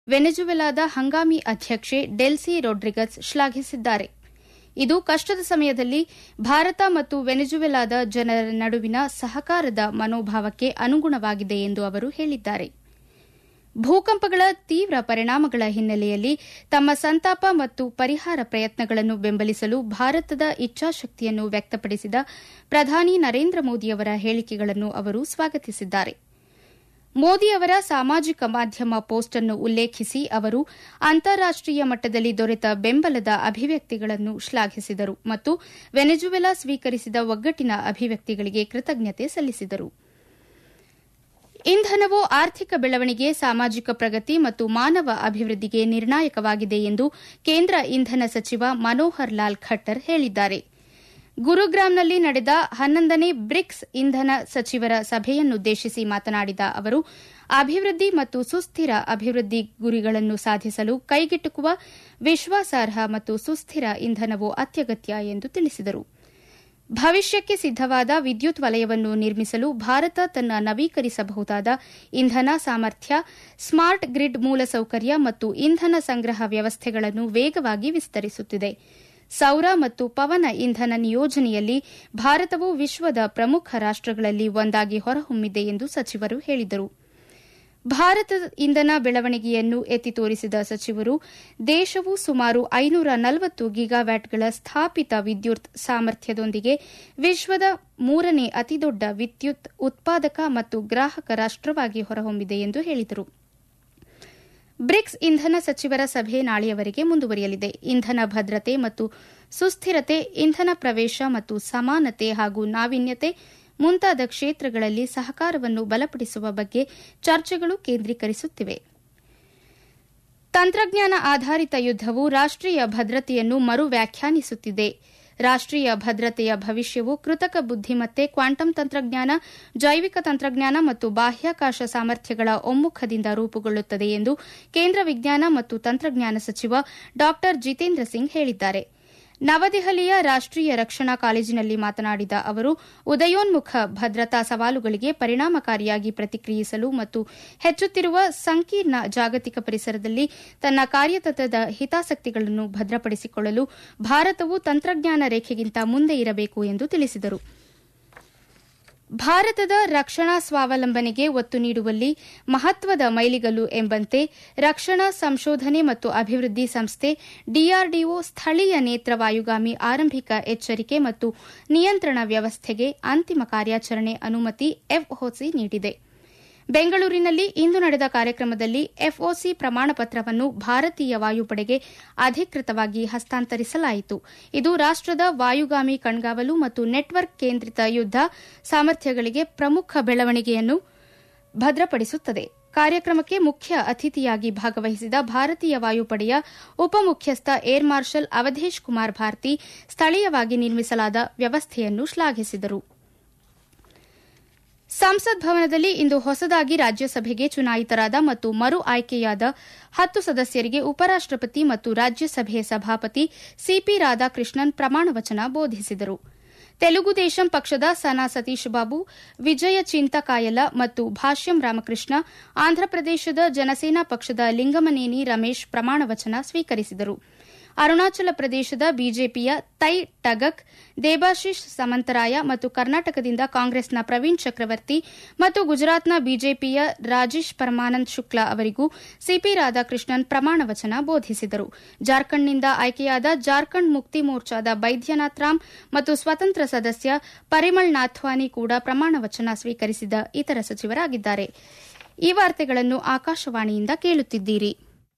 ವೆನೆಜುವೆಲಾದ ಹಂಗಾಮಿ ಅಧ್ಯಕ್ಷೆ ಡೆಲ್ಸಿ ರೊಡ್ರಿಗಸ್ ಶ್ಲಾಘಿಸಿದ್ದಾರೆ ಇದು ಕಷ್ಟದ ಸಮಯದಲ್ಲಿ ಭಾರತ ಮತ್ತು ವೆನೆಜುವೆಲಾದ ಜನರ ನಡುವಿನ ಸಹಕಾರದ ಮನೋಭಾವಕ್ಕೆ ಅನುಗುಣವಾಗಿದೆ ಎಂದು ಅವರು ಹೇಳಿದ್ದಾರೆ ಭೂಕಂಪಗಳ ತೀವ್ರ ಪರಿಣಾಮಗಳ ಹಿನ್ನೆಲೆಯಲ್ಲಿ ತಮ್ಮ ಸಂತಾಪ ಮತ್ತು ಪರಿಹಾರ ಪ್ರಯತ್ನಗಳನ್ನು ಬೆಂಬಲಿಸಲು ಭಾರತದ ಇಚ್ಛಾಶಕ್ತಿಯನ್ನು ವ್ಯಕ್ತಪಡಿಸಿದ ಪ್ರಧಾನಿ ನರೇಂದ್ರ ಮೋದಿಯವರ ಹೇಳಿಕೆಗಳನ್ನು ಅವರು ಸ್ವಾಗತಿಸಿದ್ದಾರೆ ಮೋದಿ ಅವರ ಸಾಮಾಜಿಕ ಮಾಧ್ಯಮ ಪೋಸ್ಟ್ ಅನ್ನು ಉಲ್ಲೇಖಿಸಿ ಅವರು ಅಂತಾರಾಷ್ಟೀಯ ಮಟ್ಟದಲ್ಲಿ ದೊರೆತ ಬೆಂಬಲದ ಅಭಿವ್ಯಕ್ತಿಗಳನ್ನು ಶ್ಲಾಘಿಸಿದರು ಮತ್ತು ವೆನೆಜುವೆಲಾ ಸ್ವೀಕರಿಸಿದ ಒಗ್ಗಟ್ಟಿನ ಅಭಿವ್ಯಕ್ತಿಗಳಿಗೆ ಕೃತಜ್ಞತೆ ಸಲ್ಲಿಸಿದರು ಇಂಧನವು ಆರ್ಥಿಕ ಬೆಳವಣಿಗೆ ಸಾಮಾಜಿಕ ಪ್ರಗತಿ ಮತ್ತು ಮಾನವ ಅಭಿವೃದ್ಧಿಗೆ ನಿರ್ಣಾಯಕವಾಗಿದೆ ಎಂದು ಕೇಂದ್ರ ಇಂಧನ ಸಚಿವ ಮನೋಹರ್ ಲಾಲ್ ಖಟ್ಟರ್ ಹೇಳಿದ್ದಾರೆ ಗುರುಗ್ರಾಂನಲ್ಲಿ ನಡೆದ ಹನ್ನೊಂದನೇ ಬ್ರಿಕ್ಸ್ ಇಂಧನ ಸಚಿವರ ಸಭೆಯನ್ನುದ್ದೇಶಿಸಿ ಮಾತನಾಡಿದ ಅವರು ಅಭಿವೃದ್ಧಿ ಮತ್ತು ಸುಸ್ಥಿರ ಅಭಿವೃದ್ಧಿ ಗುರಿಗಳನ್ನು ಸಾಧಿಸಲು ಕೈಗೆಟುಕುವ ವಿಶ್ವಾಸಾರ್ಹ ಮತ್ತು ಸುಸ್ಥಿರ ಇಂಧನವು ಅತ್ಯಗತ್ಯ ಎಂದು ತಿಳಿಸಿದರು ಭವಿಷ್ಯಕ್ಕೆ ಸಿದ್ದವಾದ ವಿದ್ಯುತ್ ವಲಯವನ್ನು ನಿರ್ಮಿಸಲು ಭಾರತ ತನ್ನ ನವೀಕರಿಸಬಹುದಾದ ಇಂಧನ ಸಾಮರ್ಥ್ಯ ಸ್ಮಾರ್ಟ್ ಗ್ರಿಡ್ ಮೂಲಸೌಕರ್ಯ ಮತ್ತು ಇಂಧನ ಸಂಗ್ರಹ ವ್ಯವಸ್ಥೆಗಳನ್ನು ವೇಗವಾಗಿ ವಿಸ್ತರಿಸುತ್ತಿದೆ ಸೌರ ಮತ್ತು ಪವನ ಇಂಧನ ನಿಯೋಜನೆಯಲ್ಲಿ ಭಾರತವು ವಿಶ್ವದ ಪ್ರಮುಖ ರಾಷ್ಟಗಳಲ್ಲಿ ಒಂದಾಗಿ ಹೊರಹೊಮ್ಮಿದೆ ಎಂದು ಸಚಿವರು ಹೇಳಿದರು ಭಾರತದ ಇಂಧನ ಬೆಳವಣಿಗೆಯನ್ನು ಎತ್ತಿ ತೋರಿಸಿದ ಸಚಿವರು ದೇಶವು ಸುಮಾರು ಐನೂರ ನಲವತ್ತು ಗಿಗಾವ್ಯಾಟ್ಗಳ ಸ್ಥಾಪಿತ ವಿದ್ಯುತ್ ಸಾಮರ್ಥ್ಯದೊಂದಿಗೆ ವಿಶ್ವದ ಮೂರನೇ ಅತಿದೊಡ್ಡ ವಿದ್ಯುತ್ ಉತ್ಪಾದಕ ಮತ್ತು ಗ್ರಾಹಕ ರಾಷ್ಟವಾಗಿ ಹೊರಹೊಮ್ಮಿದೆ ಎಂದು ಹೇಳಿದರು ಬ್ರಿಕ್ಸ್ ಇಂಧನ ಸಚಿವರ ಸಭೆ ನಾಳೆಯವರೆಗೆ ಮುಂದುವರಿಯಲಿದೆ ಇಂಧನ ಭದ್ರತೆ ಮತ್ತು ಸುಸ್ಥಿರತೆ ಇಂಧನ ಪ್ರವೇಶ ಮತ್ತು ಸಮಾನತೆ ಹಾಗೂ ನಾವೀನ್ಯತೆ ಮುಂತಾದ ಕ್ಷೇತ್ರಗಳಲ್ಲಿ ಸಹಕಾರವನ್ನು ಬಲಪಡಿಸುವ ಬಗ್ಗೆ ಚರ್ಚೆಗಳು ಕೇಂದ್ರೀಕರಿಸುತ್ತಿವೆ ತಂತ್ರಜ್ಞಾನ ಆಧಾರಿತ ಯುದ್ದವು ರಾಷ್ಟೀಯ ಭದ್ರತೆಯನ್ನು ಮರು ವ್ಯಾಖ್ಯಾನಿಸುತ್ತಿದೆ ರಾಷ್ಟೀಯ ಭದ್ರತೆಯ ಭವಿಷ್ಯವು ಕೃತಕ ಬುದ್ದಿಮತ್ತೆ ಕ್ವಾಂಟಮ್ ತಂತ್ರಜ್ಞಾನ ಜೈವಿಕ ತಂತ್ರಜ್ಞಾನ ಮತ್ತು ಬಾಹ್ಯಾಕಾಶ ಸಾಮರ್ಥ್ಯಗಳ ಒಮ್ಮುಖದಿಂದ ರೂಪುಗೊಳ್ಳುತ್ತದೆ ಎಂದು ಕೇಂದ್ರ ವಿಜ್ಞಾನ ಮತ್ತು ತಂತ್ರಜ್ಞಾನ ಸಚಿವ ಡಾ ಜಿತೇಂದ್ರ ಸಿಂಗ್ ಹೇಳಿದ್ದಾರೆ ನವದೆಹಲಿಯ ರಾಷ್ಟೀಯ ರಕ್ಷಣಾ ಕಾಲೇಜಿನಲ್ಲಿ ಮಾತನಾಡಿದ ಅವರು ಉದಯೋನ್ಮುಖ ಭದ್ರತಾ ಸವಾಲುಗಳಿಗೆ ಪರಿಣಾಮಕಾರಿಯಾಗಿ ಪ್ರತಿಕ್ರಿಯಿಸಲು ಮತ್ತು ಹೆಚ್ಚುತ್ತಿರುವ ಸಂಕೀರ್ಣ ಜಾಗತಿಕ ಪರಿಸರದಲ್ಲಿ ತನ್ನ ಕಾರ್ಯತಂತ್ರದ ಹಿತಾಸಕ್ತಿಗಳನ್ನು ಭದ್ರಪಡಿಸಿಕೊಳ್ಳಲು ಭಾರತವು ತಂತ್ರಜ್ಞಾನ ರೇಖೆಗಿಂತ ಮುಂದೆ ಇರಬೇಕು ಎಂದು ತಿಳಿಸಿದರು ಭಾರತದ ರಕ್ಷಣಾ ಸ್ವಾವಲಂಬನೆಗೆ ಒತ್ತು ನೀಡುವಲ್ಲಿ ಮಹತ್ವದ ಮೈಲಿಗಲ್ಲು ಎಂಬಂತೆ ರಕ್ಷಣಾ ಸಂಶೋಧನೆ ಮತ್ತು ಅಭಿವೃದ್ಧಿ ಸಂಸ್ಥೆ ಡಿಆರ್ಡಿಒ ಸ್ಥಳೀಯ ನೇತ್ರ ವಾಯುಗಾಮಿ ಆರಂಭಿಕ ಎಚ್ಚರಿಕೆ ಮತ್ತು ನಿಯಂತ್ರಣ ವ್ಯವಸ್ಥೆಗೆ ಅಂತಿಮ ಕಾರ್ಯಾಚರಣೆ ಅನುಮತಿ ಎಫ್ಒಸಿ ನೀಡಿದೆ ಬೆಂಗಳೂರಿನಲ್ಲಿ ಇಂದು ನಡೆದ ಕಾರ್ಯಕ್ರಮದಲ್ಲಿ ಎಫ್ಒಸಿ ಪ್ರಮಾಣಪತ್ರವನ್ನು ಭಾರತೀಯ ವಾಯುಪಡೆಗೆ ಅಧಿಕೃತವಾಗಿ ಹಸ್ತಾಂತರಿಸಲಾಯಿತು ಇದು ರಾಷ್ಟದ ವಾಯುಗಾಮಿ ಕಣ್ಗಾವಲು ಮತ್ತು ನೆಟ್ವರ್ಕ್ ಕೇಂದ್ರಿತ ಯುದ್ದ ಸಾಮರ್ಥ್ಯಗಳಿಗೆ ಪ್ರಮುಖ ಬೆಳವಣಿಗೆಯನ್ನು ಭದ್ರಪಡಿಸುತ್ತದೆ ಕಾರ್ಯಕ್ರಮಕ್ಕೆ ಮುಖ್ಯ ಅತಿಥಿಯಾಗಿ ಭಾಗವಹಿಸಿದ ಭಾರತೀಯ ವಾಯುಪಡೆಯ ಉಪಮುಖ್ಯಸ್ಥ ಏರ್ ಮಾರ್ಷಲ್ ಅವಧೇಶ್ ಕುಮಾರ್ ಭಾರತಿ ಸ್ಥಳೀಯವಾಗಿ ನಿರ್ಮಿಸಲಾದ ವ್ಯವಸ್ಥೆಯನ್ನು ಶ್ಲಾಘಿಸಿದರು ಸಂಸತ್ ಭವನದಲ್ಲಿ ಇಂದು ಹೊಸದಾಗಿ ರಾಜ್ಯಸಭೆಗೆ ಚುನಾಯಿತರಾದ ಮತ್ತು ಮರು ಆಯ್ಕೆಯಾದ ಹತ್ತು ಸದಸ್ಯರಿಗೆ ಉಪರಾಷ್ಟಪತಿ ಮತ್ತು ರಾಜ್ಯಸಭೆ ಸಭಾಪತಿ ಸಿಪಿ ರಾಧಾಕೃಷ್ಣನ್ ಪ್ರಮಾಣವಚನ ಬೋಧಿಸಿದರು ತೆಲುಗು ದೇಶಂ ಪಕ್ಷದ ಸನಾ ಸತೀಶ್ ಬಾಬು ವಿಜಯ ಚಿಂತಕಾಯಲ ಮತ್ತು ಭಾಷ್ಯಂ ರಾಮಕೃಷ್ಣ ಆಂಧ್ರಪ್ರದೇಶದ ಜನಸೇನಾ ಪಕ್ಷದ ಲಿಂಗಮನೇನಿ ರಮೇಶ್ ಪ್ರಮಾಣವಚನ ಸ್ವೀಕರಿಸಿದರು ಅರುಣಾಚಲ ಪ್ರದೇಶದ ಬಿಜೆಪಿಯ ತೈ ಟಗಕ್ ದೇಬಾಶಿಶ್ ಸಮಂತರಾಯ ಮತ್ತು ಕರ್ನಾಟಕದಿಂದ ಕಾಂಗ್ರೆಸ್ನ ಪ್ರವೀಣ್ ಚಕ್ರವರ್ತಿ ಮತ್ತು ಗುಜರಾತ್ನ ಬಿಜೆಪಿಯ ರಾಜೇಶ್ ಪರಮಾನಂದ್ ಶುಕ್ಲಾ ಅವರಿಗೂ ಸಿಪಿ ರಾಧಾಕೃಷ್ಣನ್ ಪ್ರಮಾಣವಚನ ಬೋಧಿಸಿದರು ಜಾರ್ಖಂಡ್ನಿಂದ ಆಯ್ಕೆಯಾದ ಜಾರ್ಖಂಡ್ ಮುಕ್ತಿ ಮೋರ್ಚಾದ ಬೈದ್ಯನಾಥ್ ರಾಮ್ ಮತ್ತು ಸ್ವತಂತ್ರ ಸದಸ್ಯ ಪರಿಮಳ್ ನಾಥ್ವಾನಿ ಕೂಡ ಪ್ರಮಾಣವಚನ ಸ್ವೀಕರಿಸಿದ ಇತರ ಸಚಿವರಾಗಿದ್ದಾರೆ ಈ ವಾರ್ತೆಗಳನ್ನು ಆಕಾಶವಾಣಿಯಿಂದ ಕೇಳುತ್ತಿದ್ದೀರಿ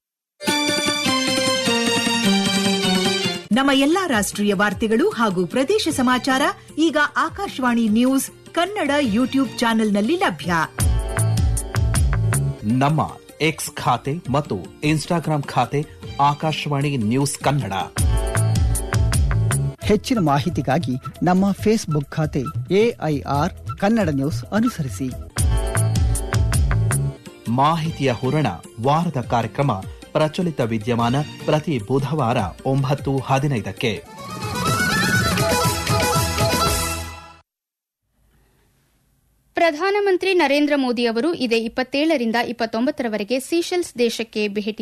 ನಮ್ಮ ಎಲ್ಲಾ ರಾಷ್ಟ್ರೀಯ ವಾರ್ತೆಗಳು ಹಾಗೂ ಪ್ರದೇಶ ಸಮಾಚಾರ ಈಗ ಆಕಾಶವಾಣಿ ನ್ಯೂಸ್ ಕನ್ನಡ ಯೂಟ್ಯೂಬ್ ಚಾನೆಲ್ನಲ್ಲಿ ಲಭ್ಯ ನಮ್ಮ ಎಕ್ಸ್ ಖಾತೆ ಮತ್ತು ಇನ್ಸ್ಟಾಗ್ರಾಂ ಖಾತೆ ಆಕಾಶವಾಣಿ ನ್ಯೂಸ್ ಕನ್ನಡ ಹೆಚ್ಚಿನ ಮಾಹಿತಿಗಾಗಿ ನಮ್ಮ ಫೇಸ್ಬುಕ್ ಖಾತೆ ಎಐಆರ್ ಕನ್ನಡ ನ್ಯೂಸ್ ಅನುಸರಿಸಿ ಮಾಹಿತಿಯ ಹೂರಣ ವಾರದ ಕಾರ್ಯಕ್ರಮ ಪ್ರಚಲಿತ ವಿದ್ಯಮಾನ ಪ್ರತಿ ಬುಧವಾರ ಒಂಬತ್ತು ಹದಿನೈದಕ್ಕೆ ಪ್ರಧಾನಮಂತ್ರಿ ನರೇಂದ್ರ ಮೋದಿ ಅವರು ಇದೇ ಇಪ್ಪತ್ತೇಳರಿಂದ ಇಪ್ಪತ್ತೊಂಬತ್ತರವರೆಗೆ ಸೀಶೆಲ್ಸ್ ದೇಶಕ್ಕೆ ಭೇಟಿ